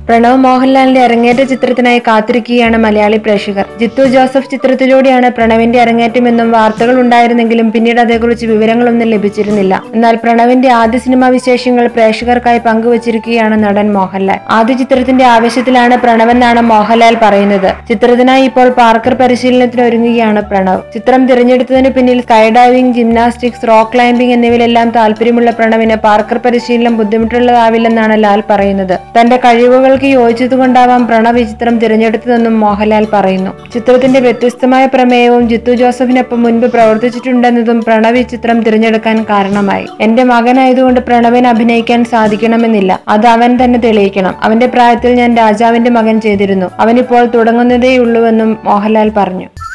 പ്രണവ് മോഹൻലാലിന്റെ അരങ്ങേറ്റ ചിത്രത്തിനായി കാത്തിരിക്കുകയാണ് മലയാളി പ്രേക്ഷകർ ജിത്തു ജോസഫ് ചിത്രത്തിലൂടെയാണ് പ്രണവിന്റെ അരങ്ങേറ്റമെന്നും വാർത്തകൾ ഉണ്ടായിരുന്നെങ്കിലും പിന്നീട് അതേക്കുറിച്ച് വിവരങ്ങളൊന്നും ലഭിച്ചിരുന്നില്ല എന്നാൽ പ്രണവിന്റെ ആദ്യ സിനിമാ വിശേഷങ്ങൾ പ്രേക്ഷകർക്കായി പങ്കുവച്ചിരിക്കുകയാണ് നടൻ മോഹൻലാൽ ആദ്യ ചിത്രത്തിന്റെ ആവശ്യത്തിലാണ് പ്രണവെന്നാണ് മോഹൻലാൽ പറയുന്നത് ചിത്രത്തിനായി ഇപ്പോൾ പാർക്കർ പരിശീലനത്തിന് ഒരുങ്ങുകയാണ് പ്രണവ് ചിത്രം തിരഞ്ഞെടുത്തതിന് പിന്നിൽ sky diving gymnastics rock climbing എന്നിവയിലെല്ലാം താല്പര്യമുള്ള പ്രണവിന് പാർക്കർ പരിശീലനം ബുദ്ധിമുട്ടുള്ളതാവില്ലെന്നാണ് ലാൽ പറയുന്നത് തന്റെ കഴിവുകൾക്ക് യോജിച്ചതുകൊണ്ടാവാം പ്രണവ് ഈ ചിത്രം തിരഞ്ഞെടുത്തതെന്നും മോഹൻലാൽ പറയുന്നു ചിത്രത്തിന്റെ വ്യത്യസ്തമായ പ്രമേയവും ജിത്തു ജോസഫിനൊപ്പം മുൻപ് പ്രവർത്തിച്ചിട്ടുണ്ടെന്നതും പ്രണവ് ഈ ചിത്രം തിരഞ്ഞെടുക്കാൻ കാരണമായി എന്റെ മകനായതുകൊണ്ട് പ്രണവിന് അഭിനയിക്കാൻ സാധിക്കണമെന്നില്ല അത് അവൻ തന്നെ തെളിയിക്കണം അവന്റെ പ്രായത്തിൽ ഞാൻ രാജാവിന്റെ മകൻ ചെയ്തിരുന്നു അവനിപ്പോൾ തുടങ്ങുന്നതേയുള്ളൂവെന്നും മോഹൻലാൽ പറഞ്ഞു